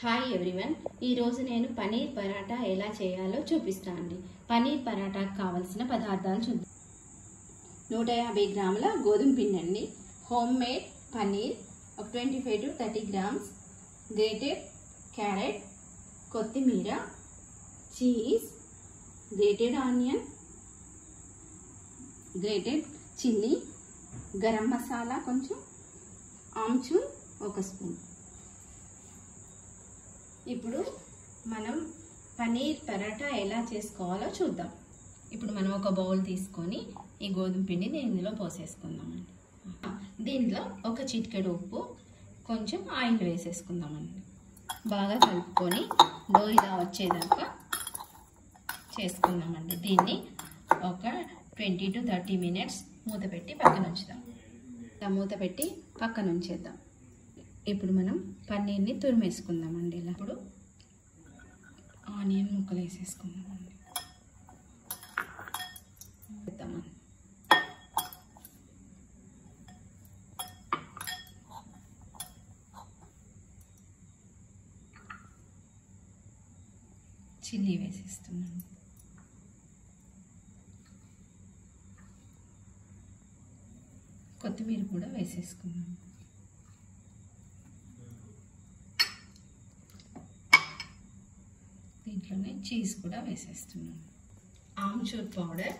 hi everyone ఈరోజు నేను పనీర్ పరాటా ఎలా చేయాలో చూపిస్తాను అండి పనీర్ పరాటాకు కావలసిన పదార్థాలు చూద్దాం నూట యాభై గ్రాముల గోధుమ పిండి అండి హోమ్ మేడ్ పనీర్ ఒక twenty five to thirty grams grated carrot కొత్తిమీర cheese grated onion grated chilli garam masala కొంచెం ఆమ్చూర్ ఒక స్పూన్ ఇప్పుడు మనం పనీర్ పరాటా ఎలా చేసుకోవాలో చూద్దాం ఇప్పుడు మనం ఒక బౌల్ తీసుకొని ఈ గోధుమ పిండిని ఇందులో పోసేసుకుందామండి దీంట్లో ఒక చిటికెడు ఉప్పు కొంచెం ఆయిల్ వేసేసుకుందామండి బాగా కలుపుకొని డో ఇలా వచ్చేదాకా చేసుకుందామండి దీన్ని ఒక ట్వంటీ టు థర్టీ మినిట్స్ మూత పెట్టి పక్కన ఉంచుదాం ఇలా మూత పెట్టి పక్కన ఉంచేద్దాం ఇప్పుడు మనం పన్నీర్ని తురిమేసుకుందామండి ఇలా ఇప్పుడు ఆనియన్ ముక్కలు వేసేసుకుందామండి వేద్దామండి చిల్లీ వేసేస్తున్నాను కొత్తిమీర కూడా వేసేసుకున్నాను దీంట్లోనే చీజ్ కూడా వేసేస్తున్నాను ఆమ్చూర్ పౌడర్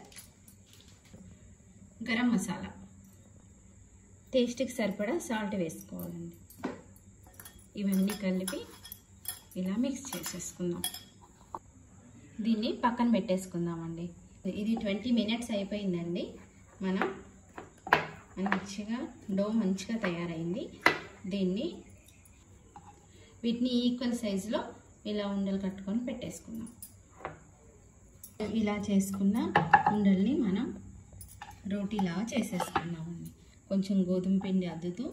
గరం మసాలా టేస్ట్కి సరిపడా సాల్ట్ వేసుకోవాలండి ఇవన్నీ కలిపి ఇలా మిక్స్ చేసేసుకుందాం దీన్ని పక్కన పెట్టేసుకుందామండి ఇది ట్వంటీ మినిట్స్ అయిపోయిందండి మనం మంచిగా డో మంచిగా తయారైంది దీన్ని వీటిని ఈక్వల్ సైజులో ఇలా ఉండలు కట్టుకొని పెట్టేసుకుందాం ఇలా చేసుకున్న ఉండల్ని మనం రోటీలాగా చేసేసుకుందామండి కొంచెం గోధుమ పిండి అద్దుతూ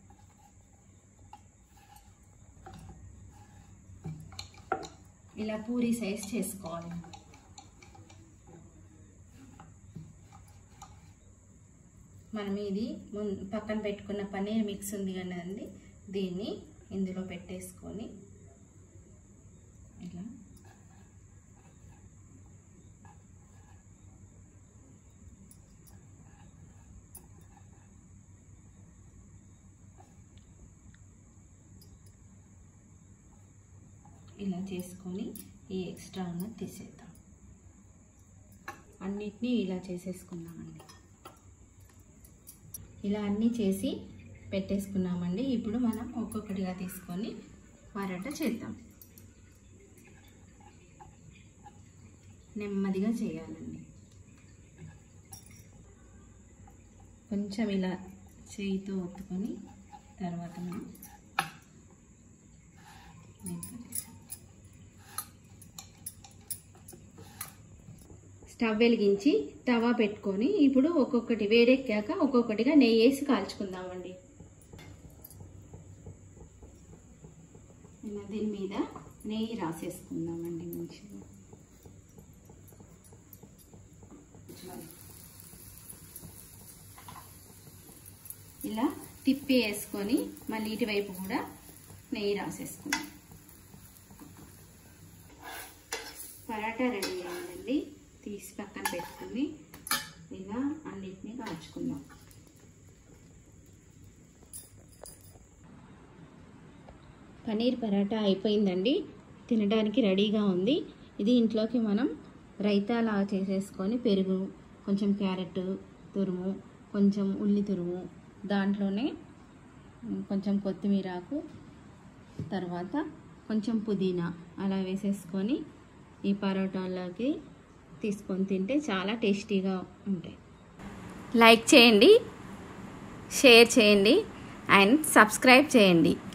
ఇలా పూరి సైజ్ చేసుకోవాలి మనం ఇది పక్కన పెట్టుకున్న పన్నీర్ మిక్స్ ఉంది కదండి దీన్ని ఇందులో పెట్టేసుకొని ఇలా ఇలా చేసుకొని ఈ ఎక్స్ట్రా ఉన్న తీసేద్దాం అన్నిటినీ ఇలా చేసేసుకుందామండి ఇలా అన్నీ చేసి పెట్టేసుకున్నామండి ఇప్పుడు మనం ఒక్కొక్కటిగా తీసుకొని పరోటా చేద్దాం నెమ్మదిగా చేయాలండి కొంచెం ఇలా చేయితో ఒత్తుకొని తర్వాత మనం స్టవ్ వెలిగించి తవా పెట్టుకొని ఇప్పుడు ఒక్కొక్కటి వేడెక్కాక ఒక్కొక్కటిగా నెయ్యి వేసి కాల్చుకుందామండి దీని మీద నెయ్యి రాసేసుకుందామండి మంచిగా ఇలా తిప్పి వేసుకొని మళ్ళీ ఇటువైపు కూడా నెయ్యి రాసేసుకుందాం పరాటా రెడీ అయిందండి తీసి పక్కన పెట్టుకుని ఇలా అన్నిటినీ కాల్చుకుందాం పనీర్ పరాటా అయిపోయిందండి తినడానికి రెడీగా ఉంది ఇది ఇంట్లోకి మనం రైతా లాగా చేసేసుకొని పెరుగు కొంచెం క్యారెట్ తురుము కొంచెం ఉల్లి తురుము దాంట్లోనే కొంచెం కొత్తిమీరాకు తర్వాత కొంచెం పుదీనా అలా వేసేసుకొని ఈ పరోటాలోకి తీసుకొని తింటే చాలా టేస్టీగా ఉంటాయి లైక్ చేయండి షేర్ చేయండి అండ్ సబ్స్క్రైబ్ చేయండి